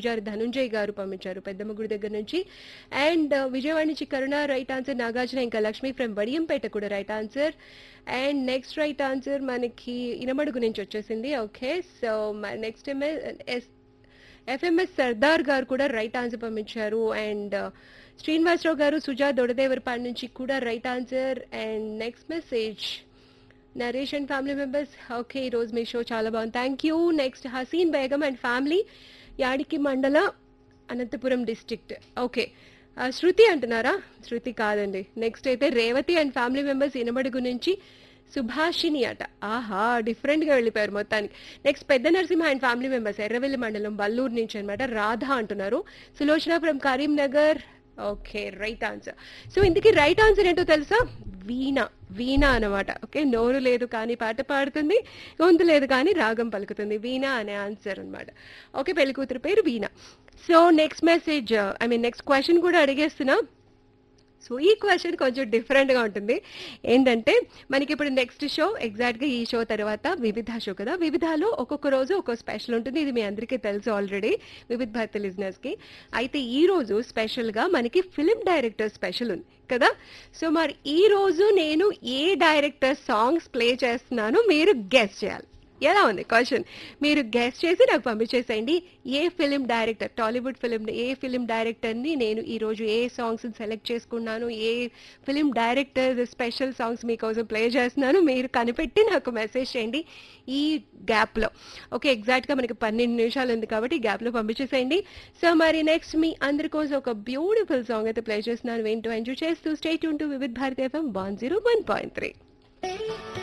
పూజారి ధనుంజయ్ గారు పంపించారు పెద్దమ్మ గుడి దగ్గర నుంచి అండ్ విజయవాడ నుంచి కరుణ రైట్ ఆన్సర్ నాగార్జున ఇంకా లక్ష్మి ఫ్రమ్ వడియంపేట కూడా right answer and next right answer మనకి ఇనమడుగు నుంచి వచ్చేసింది okay so next S F M S Sardar garu కూడా రైట్ ఆన్సర్ పంపించారు అండ్ శ్రీనివాసరావు గారు సుజా దొడదేవరపాడు నుంచి కూడా right answer and next message Naresh and family members okay ఈరోజు మీ షో చాలా బాగుంది thank you next Haseen Begum and family Yadiki mandal Anantapuram district okay శృతి అంటున్నారా శృతి కాదండి నెక్స్ట్ అయితే Revathi and family members Inamadugu నుంచి సుభాషిని అట ఆహా డిఫరెంట్గా వెళ్ళిపోయారు మొత్తానికి next Pedda Narasimha and family members Erravelli మండలం బల్లూరు నుంచి అనమాట రాధ అంటున్నారు Sulochana from Karimnagar okay right answer so ఇందుకే రైట్ ఆన్సర్ ఏంటో తెలుసా వీణ వీణ అనమాట ఓకే నోరు లేదు కానీ పాట పాడుతుంది గొంతు లేదు కానీ రాగం పలుకుతుంది వీణ అనే ఆన్సర్ అనమాట ఓకే పెళ్లి కూతురు పేరు Veena so next message I mean next question కూడా అడిగేస్తున్నా సో ఈ క్వశ్చన్ కొంచెం డిఫరెంట్గా ఉంటుంది ఏంటంటే మనకి ఇప్పుడు నెక్స్ట్ షో ఎగ్జాక్ట్గా ఈ షో తర్వాత వివిధ షో కదా వివిధలో ఒక్కొక్క రోజు ఒక్కొక్క స్పెషల్ ఉంటుంది ఇది మీ అందరికీ తెలుసు ఆల్రెడీ వివిధ భారత లిజినెస్కి అయితే ఈ రోజు స్పెషల్గా మనకి ఫిలిం డైరెక్టర్ స్పెషల్ ఉంది కదా సో మరి ఈ రోజు నేను ఏ డైరెక్టర్ సాంగ్స్ ప్లే చేస్తున్నానో మీరు గెస్ట్ చేయాలి ఎలా ఉంది క్వశ్చన్ మీరు గెస్ట్ చేసి నాకు పంపించేసేయండి a film director Tollywood film a film డైరెక్టర్ని నేను ఈరోజు ఏ సాంగ్స్ సెలెక్ట్ చేసుకున్నాను a film director special songs మీకోసం ప్లే చేస్తున్నాను మీరు కనిపెట్టి నాకు మెసేజ్ చేయండి ఈ గ్యాప్లో ఓకే ఎగ్జాక్ట్గా మనకి పన్నెండు నిమిషాలు ఉంది కాబట్టి ఈ గ్యాప్లో పంపించేసేయండి సో మరి నెక్స్ట్ మీ అందరి కోసం ఒక బ్యూటిఫుల్ సాంగ్ అయితే ప్లే చేస్తున్నాను వింటూ ఎంజాయ్ చేస్తూ స్టేట్ ఉంటూ Vividh Bharati F M one zero one point three